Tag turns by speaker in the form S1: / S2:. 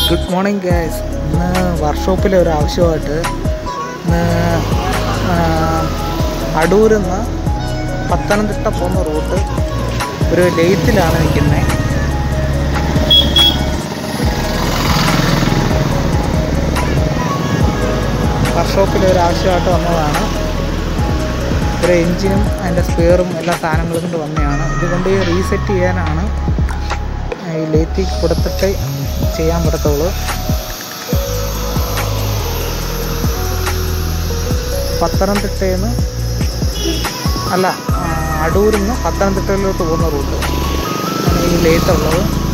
S1: good morning guys ഇന്ന് വർക്ക്ഷോപ്പിലെ ഒരു ആവശ്യമായിട്ട് ഇന്ന് ആ, അടൂരിൽ നിന്ന് പത്തനംതിട്ട പോകുന്ന റൂട്ട് ഒരു ലെയ്ത്തിലാണ് നിൽക്കുന്നത് വർക്ക്ഷോപ്പിലെ ഒരു ആവശ്യമായിട്ട് വന്നതാണ് ഒരു എൻജിനും അതിൻ്റെ സ്പെയറും എല്ലാ സാധനങ്ങളും കൊണ്ട് വന്നതാണ് ഇതുകൊണ്ട് റീസെറ്റ് ചെയ്യാനാണ് ഈ ലേത്തി കൊടുത്തിട്ട് ചെയ്യാൻ പറ്റത്തുള്ളൂ പത്തനംതിട്ടയിൽ നിന്ന് അല്ല ആ, അടൂരിൽ നിന്ന് പത്തനംതിട്ടയിലോട്ട് പോകുന്ന റൂട്ട് ആണ് ഈ ലേത്ത് ഉള്ളത്